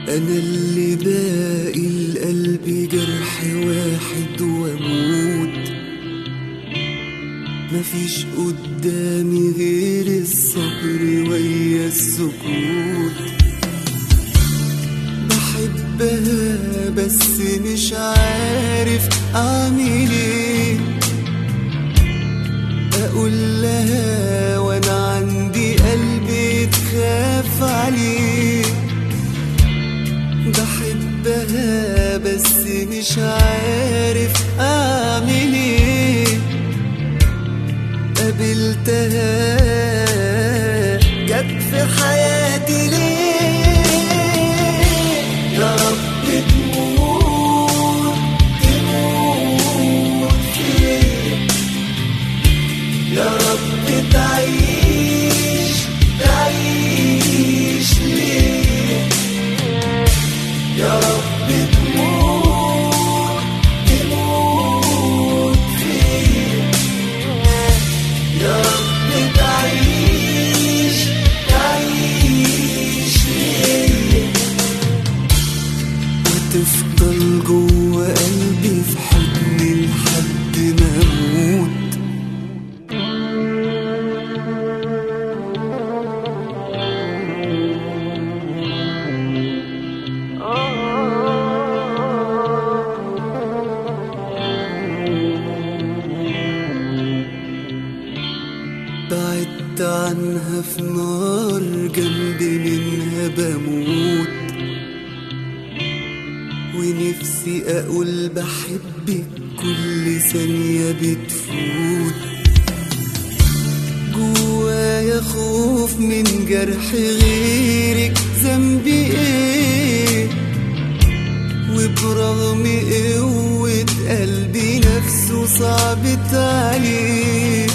أنا اللي باقي القلب جرح واحد وأموت مفيش قدامي غير الصبر ويا السكوت بحبها بس مش عارف أعمل إيه أقول لها وأنا عندي قلبي تخاف عليه بحبها بس مش عارف أعمل إيه قابلتها جت في حياتي ليه يا رب تموت تموت فيا يا رب تعيش تعيش ليه يا رب تموت تموت فيا يا رب تعيش تعيش ليه وتفضل جوه قلبي في حضني لحد ما اموت بعدت عنها في نار جنبي منها بموت ونفسي اقول بحبك كل ثانية بتفوت جوايا خوف من جرح غيرك ذنبي ايه وبرغم قوة قلبي نفسه صعبت عليه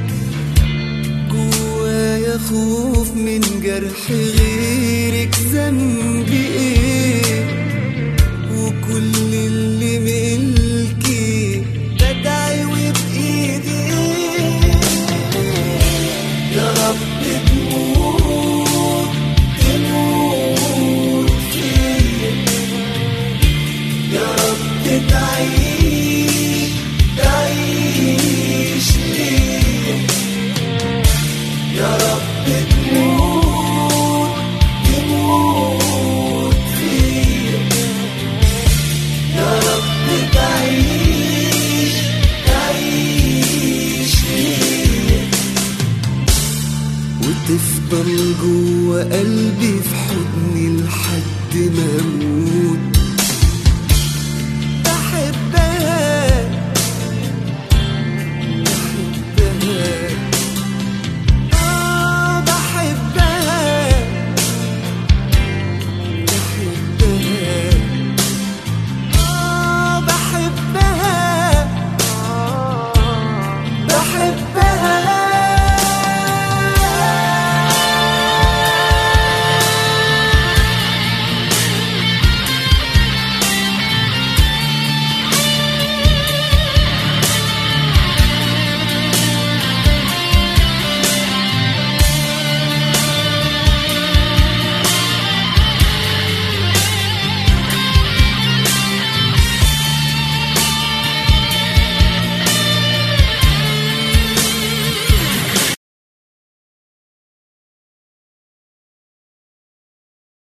جوايا خوف من جرح غيرك ذنبي ايه وكل اللي ملكي بدعي وبايدي يا رب تموت تموت فيا يا رب تعيش تعيش ليا يا رب تموت تموت فيا يا رب تعيش تعيش ليا وتفضل جوه قلبي في حضني لحد ما